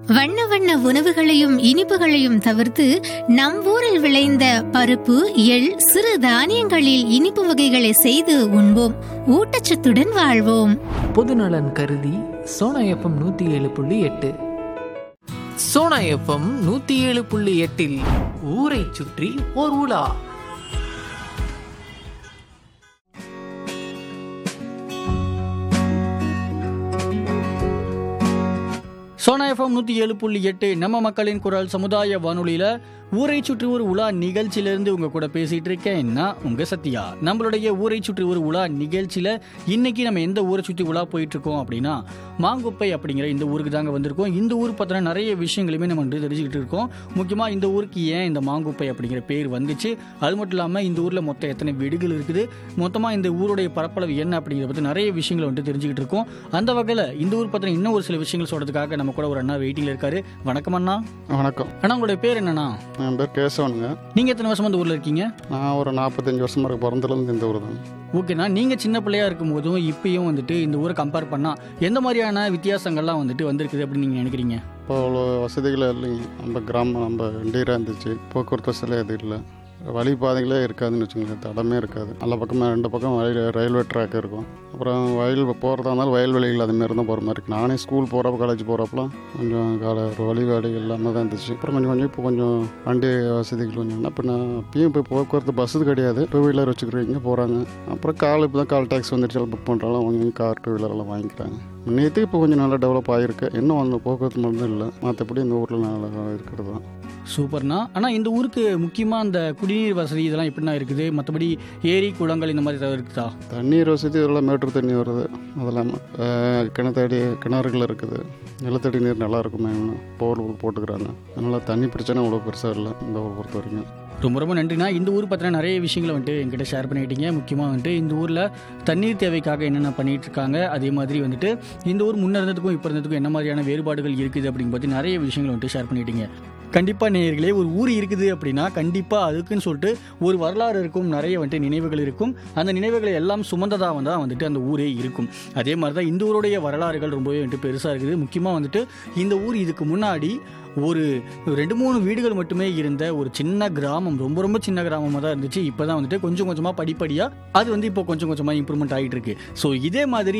வண்ண வண்ண உணவுகளையும் இனிப்புகளையும் தவிர்த்து நம் ஊரில் விளைந்த பருப்பு எள் சிறு தானியங்களில் இனிப்பு வகைகளை செய்து உண்போம் ஊட்டச்சத்துடன் வாழ்வோம் பொதுநலன் கருதி சோனா எஃப்எம் நூற்றி ஏழு புள்ளி எட்டு சோனா எஃப்எம் நூற்றி ஏழு புள்ளி எட்டில் ஊரை சுற்றி ஓர் உலா சோனா எஃப்எம் நூற்றி ஏழு புள்ளி எட்டு நம்ம மக்களின் குரல் சமுதாய வானொலியில் ஊரை சுற்றி ஒரு உலா நிகழ்ச்சியிலேருந்து உங்கள் கூட பேசிகிட்டு இருக்கேன் நான் உங்கள் சத்யா நம்மளுடைய ஊரை சுற்றி ஒரு உலா நிகழ்ச்சியில் இன்னைக்கு நம்ம எந்த ஊரை சுற்றி உலா போயிட்டுருக்கோம் அப்படின்னா மாங்குப்பை அப்படிங்கிற இந்த ஊருக்கு தாங்க வந்திருக்கோம் இந்த ஊர் பார்த்தோன்னா நிறைய விஷயங்களுமே நம்ம வந்து தெரிஞ்சுக்கிட்டு இருக்கோம் முக்கியமாக இந்த ஊருக்கு ஏன் இந்த மாங்குப்பை அப்படிங்கிற பேர் வந்துச்சு அது மட்டும் இல்லாமல் இந்த ஊரில் மொத்தம் எத்தனை வீடுகள் இருக்குது மொத்தமாக இந்த ஊருடைய பரப்பளவு என்ன அப்படிங்கிறத பற்றி நிறைய விஷயங்களை வந்துட்டு தெரிஞ்சுக்கிட்டு இருக்கோம் அந்த வகையில் இந்த ஊர் பார்த்தீங்கன்னா இன்னும் ஒரு சில விஷயங்கள் சொல்கிறதுக்காக நம்ம கூட ஒரு அண்ணா வெயிட்டிங்கில் இருக்காரு வணக்கம் அண்ணா வணக்கம் அண்ணா உங்களுடைய பேர் என்னண்ணா என் பேர் கேசவனுங்க நீங்கள் எத்தனை வருஷமா இந்த ஊரில் இருக்கீங்க நான் ஒரு நாற்பத்தஞ்சு வருஷமா இருக்கு பிறந்ததுலேருந்து இந்த ஊர் தான் ஓகேண்ணா நீங்கள் சின்ன பிள்ளையா இருக்கும் போதும் இப்பயும் வந்துட்டு இந்த ஊரை கம்பேர் பண்ணால் எந்த மாதிரியான வித்தியாசங்கள்லாம் வந்துட்டு வந்திருக்குது அப்படின்னு நீங்கள் நினைக்கிறீங்க இப்போ அவ்வளோ வசதிகளே இல்லைங்க நம்ம கிராமம் நம்ம இண்டீராக இருந்துச்சு போக்குவரத்து வசதியில் எதுவும் இல்லை வழி பாதைகளே இருக்காதுன்னு வச்சுக்கோங்களேன் தடமே இருக்காது நல்ல பக்கமாக ரெண்டு பக்கம் வயல் ரயில்வே ட்ராக் இருக்கும் அப்புறம் வயல் போகிறதா இருந்தாலும் வயல்வெளிகள் அது மாரி தான் போகிற மாதிரி இருக்கு நானே ஸ்கூல் போகிறப்ப காலேஜ் போகிறப்பலாம் கொஞ்சம் கால ஒரு வழிபாடு எல்லாமே தான் இருந்துச்சு அப்புறம் கொஞ்சம் கொஞ்சம் இப்போ கொஞ்சம் வண்டி வசதிகள் கொஞ்சம் என்ன இப்போ நான் அப்பயும் இப்போ போக்குவரத்து பஸ்ஸு கிடையாது டூ வீலர் வச்சுக்கிறவங்க போகிறாங்க அப்புறம் கால் இப்போ தான் கால் டேக்ஸ் வந்துடுச்சு புக் பண்ணுறாலும் அவங்க கொஞ்சம் கார் டூ வீலரெல்லாம் வாங்கிக்கிறாங்க முன்னேற்றுக்கு இப்போ கொஞ்சம் நல்லா டெவலப் ஆகிருக்கு இன்னும் அந்த போக்குவரத்து மட்டும் இல்லை மற்றபடி இந்த ஊரில் நல்லா இருக்கிறது தான் சூப்பர்ண்ணா ஆனால் இந்த ஊருக்கு முக்கியமாக அந்த குடிநீர் வசதி இதெல்லாம் எப்படிண்ணா இருக்குது மற்றபடி ஏரி குளங்கள் இந்த மாதிரி ஏதாவது இருக்குதா தண்ணீர் வசதி இதெல்லாம் மேட்டூர் தண்ணி வருது அது இல்லாமல் கிணத்தடி கிணறுகள் இருக்குது நிலத்தடி நீர் நல்லா இருக்குமே போர் போட்டுக்கிறாங்க அதனால் தண்ணி பிரச்சனை அவ்வளோ பெருசாக இல்லை இந்த ஊரை பொறுத்த வரைக்கும் ரொம்ப ரொம்ப நன்றிண்ணா இந்த ஊர் பற்றின நிறைய விஷயங்களை வந்துட்டு என்கிட்ட ஷேர் பண்ணிக்கிட்டீங்க முக்கியமாக வந்துட்டு இந்த ஊரில் தண்ணீர் தேவைக்காக என்னென்ன பண்ணிட்டு இருக்காங்க அதே மாதிரி வந்துட்டு இந்த ஊர் முன்ன இருந்ததுக்கும் இப்போ இருந்ததுக்கும் என்ன மாதிரியான வேறுபாடுகள் இருக்குது அப்படிங்க பற்றி நிறைய விஷயங்களை வந்துட்டு ஷேர் பண்ணிட்டீங்க கண்டிப்பாக நேயர்களே ஒரு ஊர் இருக்குது அப்படின்னா கண்டிப்பாக அதுக்குன்னு சொல்லிட்டு ஒரு வரலாறு இருக்கும் நிறைய வந்துட்டு நினைவுகள் இருக்கும் அந்த நினைவுகளை எல்லாம் சுமந்ததாக தான் வந்துட்டு அந்த ஊரே இருக்கும் அதே மாதிரி தான் இந்த ஊருடைய வரலாறுகள் ரொம்பவே வந்துட்டு பெருசாக இருக்குது முக்கியமாக வந்துட்டு இந்த ஊர் இதுக்கு முன்னாடி ஒரு ரெண்டு மூணு வீடுகள் மட்டுமே இருந்த ஒரு சின்ன கிராமம் ரொம்ப ரொம்ப சின்ன கிராமமாக தான் இருந்துச்சு இப்போ தான் வந்துட்டு கொஞ்சம் கொஞ்சமாக படிப்படியாக அது வந்து இப்போ கொஞ்சம் கொஞ்சமாக இம்ப்ரூவ்மெண்ட் ஆகிட்டு இருக்கு ஸோ இதே மாதிரி